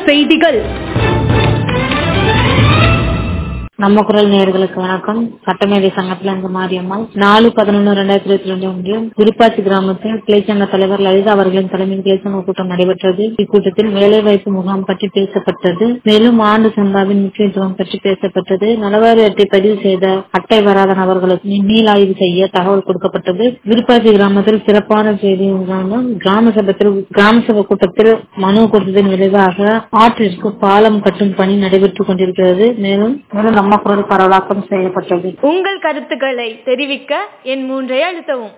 செய்திகள் நம்ம குரல் நேயர்களுக்கு வணக்கம் சட்டமேதை சங்கத்துல இருந்து மாரியம்மாள் நாலு பதினொன்னு ரெண்டாயிரத்தி இருபத்தி ரெண்டு ஒன்றியம் விருப்பாச்சி கிராமத்தில் கிளைச்சங்க தலைவர் லலிதா அவர்களின் தலைமையில் கிளைச்சங்க கூட்டம் நடைபெற்றது இக்கூட்டத்தில் வேலைவாய்ப்பு முகாம் பற்றி பேசப்பட்டது மேலும் ஆண்டு சந்தாவின் முக்கியத்துவம் பற்றி பேசப்பட்டது நலவாரி அட்டை பதிவு செய்த அட்டை வராத நபர்களுக்கு மீளாய்வு செய்ய தகவல் கொடுக்கப்பட்டது விருப்பாச்சி கிராமத்தில் சிறப்பான செய்தி ஒன்றாலும் கிராம சபத்தில் கிராம சபை கூட்டத்தில் மனு கொடுத்ததன் விளைவாக ஆற்றிற்கு பாலம் கட்டும் பணி நடைபெற்றுக் கொண்டிருக்கிறது மேலும் மேலும் நம்ம குரல் பரவலாக்கம் செய்யப்பட்டது உங்கள் கருத்துக்களை தெரிவிக்க என் மூன்றை அழுத்தவும்